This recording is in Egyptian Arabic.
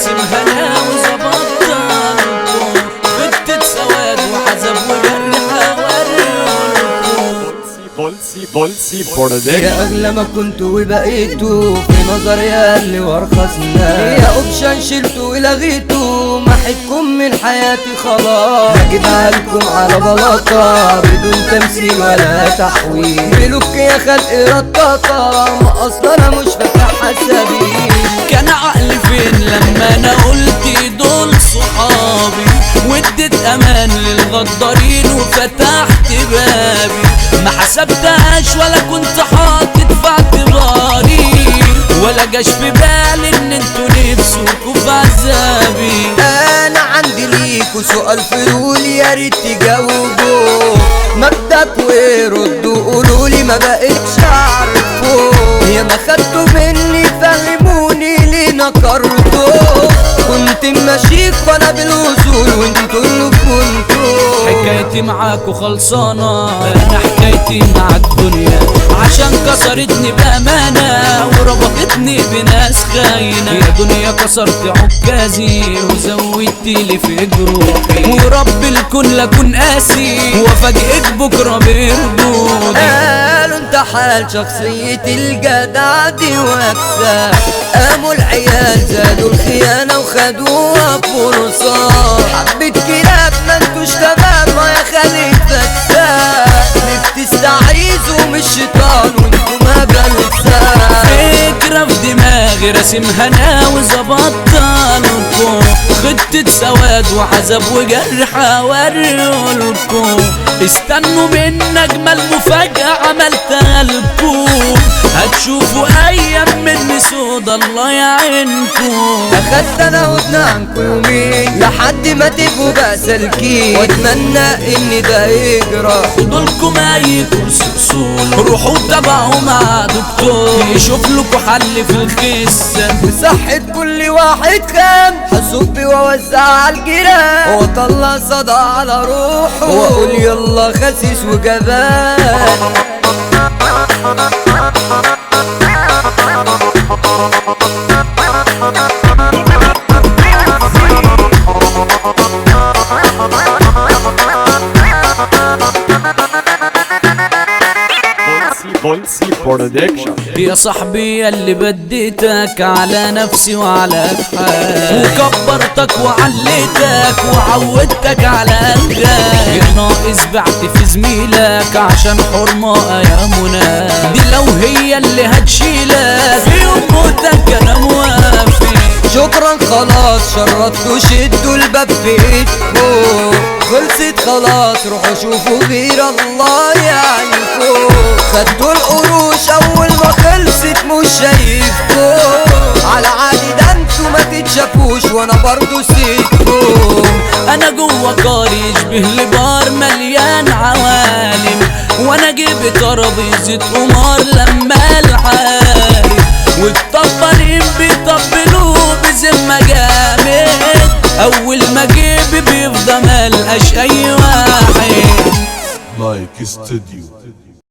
راسم هنا وظبطها بنت سواد وعذاب وجرح وريكم بولسي بولسي برودكشن يا اغلى ما كنت وبقيتوا في نظري اقل وارخص ناس يا اوبشن شلته ولغيته محيتكم من حياتي خلاص هجيبها لكم على بلاطة بدون تمثيل ولا تحويل ملوك يا خلق رطاطة ما اصلا انا مش فاتح حسابي كان عقلي فين لما انا قلت دول صحابي واديت امان للغدارين وفتحت بابي ما حسبتهاش ولا كنت حاطط في اعتباري ولا جاش في بالي ان انتوا نفسكوا في عذابي انا عندي ليكوا سؤال فضولي يا ريت تجاوبوا مبدأك وردوا قولوا لي ما بقتش اعرفه يا ما خدتوا مني فهموني ليه نكرتوا كنت ماشيك وانا بالوصول وانتوا اللي كنتوا حكايتي معاكوا خلصانة أنا حكايتي مع الدنيا عشان كسرتني بأمانة وربطتني بناس خاينة يا دنيا كسرت عكازي وزودت لي في جروحي ورب الكون لكون قاسي وافاجئك بكرة بردودي قالوا انت حال شخصية الجدع دي واكسة قاموا العيال زادوا الخيانة وخدوها فرصة حبيت كلاب ما انتوش تمام ما يا خالد فتاة ليه بتستعيذوا من الشيطان وانتوا ما بلسان فكرة في دماغي راسمها انا وظبطها لكم خطة سواد وعذاب وجرح اوريلكم استنوا من اجمل مفاجأة عملتها لكم هتشوفوا ايام مني سودا الله يعينكم اخدت انا ودنا عنكم يومين لحد ما تبقوا بقى سالكين واتمنى ان ده يجرى خدوا لكم اي كورس اصول روحوا تابعوا مع دكتور يشوف لكم حل في الخسة وصحة كل واحد خام حسوبي واوزع على الجيران واطلع صدى على روحه واقول يلا خسيس وجبان بولسي بولسي برودكشن يا صاحبي اللي بديتك على نفسي وعلى حالي وكبرتك وعليتك وعودتك على الغاية يا ناقص بعت في زميلك عشان حرمة يا منى دي لو هي اللي هتشيلك في يوم موتك انا موافق شكرا خلاص شرطتوا شدوا الباب في ايدكم خلصت خلاص روحوا شوفوا غير الله يعينكم خدتوا القروش اول ما خلصت مش شايفكم على عادي ده انتوا ما تتشافوش وانا برضو سيبكم انا جوه قار يشبه لبار مليان عوالم وانا جيب ترابيزة قمار لما العالم والطبالين بيطبلوا بذمة جامد اول ما جيبي بيفضى ملقاش اي واحد لايك استوديو